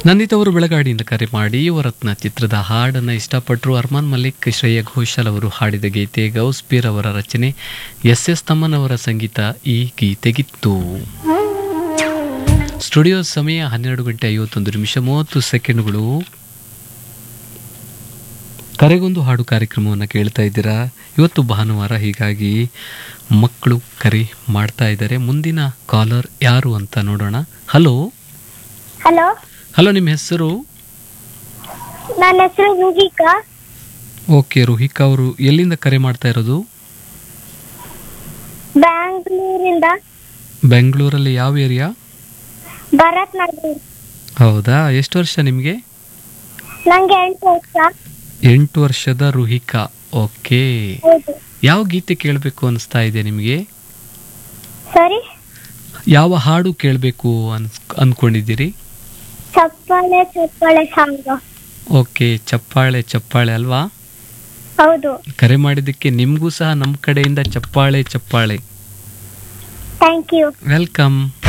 ನಂದಿತ್ ಅವರು ಬೆಳಗಾಡಿಯಿಂದ ಕರೆ ಮಾಡಿ ಯುವರತ್ನ ಚಿತ್ರದ ಹಾಡನ್ನು ಇಷ್ಟಪಟ್ಟರು ಅರ್ಮಾನ್ ಮಲ್ಲಿಕ್ ಶ್ರೇಯ ಘೋಷಾಲ್ ಅವರು ಹಾಡಿದ ಗೀತೆ ಗೌಸ್ಪೀರ್ ಅವರ ರಚನೆ ಎಸ್ ಎಸ್ ತಮ್ಮನ್ ಅವರ ಸಂಗೀತ ಈ ಗೀತೆಗಿತ್ತು ಸ್ಟುಡಿಯೋ ಸಮಯ ಹನ್ನೆರಡು ಗಂಟೆ ಐವತ್ತೊಂದು ನಿಮಿಷ ಮೂವತ್ತು ಸೆಕೆಂಡ್ಗಳು ಕರೆಗೊಂದು ಹಾಡು ಕಾರ್ಯಕ್ರಮವನ್ನು ಕೇಳ್ತಾ ಇದ್ದೀರಾ ಇವತ್ತು ಭಾನುವಾರ ಹೀಗಾಗಿ ಮಕ್ಕಳು ಕರೆ ಮಾಡ್ತಾ ಇದ್ದಾರೆ ಮುಂದಿನ ಕಾಲರ್ ಯಾರು ಅಂತ ನೋಡೋಣ ಹಲೋ ಹಲೋ ಹಲೋ ನಿಮ್ಮ ಹೆಸರು ನನ್ನ ಹೆಸರು ರೂಹಿಕಾ ಓಕೆ ರುಹಿಕಾ ಅವರು ಎಲ್ಲಿಂದ ಕರೆ ಮಾಡ್ತಾ ಇರೋದು ಬ್ಯಾಂಗ್ಳೂರಿಂದ ಬೆಂಗಳೂರಲ್ಲಿ ಯಾವ ಏರಿಯಾ ಭರತ್ ನಗರ್ ಹೌದಾ ಎಷ್ಟು ವರ್ಷ ನಿಮಗೆ ನಂಗೆ ಎಂಟು ವರ್ಷ ಎಂಟು ವರ್ಷದ ರುಹಿಕಾ ಓಕೆ ಹೌದು ಯಾವ ಗೀತೆ ಕೇಳಬೇಕು ಅನಿಸ್ತಾ ಇದೆ ನಿಮಗೆ ಸರಿ ಯಾವ ಹಾಡು ಕೇಳಬೇಕು ಅನ್ಸ್ ಅನ್ಕೊಂಡಿದ್ದೀರಿ ಚಪ್ಪಾಳೆ ಚಪ್ಪಾಳೆ ಸಾಂಗ್ ಓಕೆ ಚಪ್ಪಾಳೆ ಚಪ್ಪಾಳೆ ಅಲ್ವಾ ಹೌದು ಕರೆ ಮಾಡಿದ್ದಕ್ಕೆ ನಿಮಗೂ ಸಹ ನಮ್ಮ ಕಡೆಯಿಂದ ಚಪ್ಪಾಳೆ ಚಪ್ಪಾಳೆ ಥ್ಯಾಂಕ್ ಯು ವೆಲ್ಕಮ್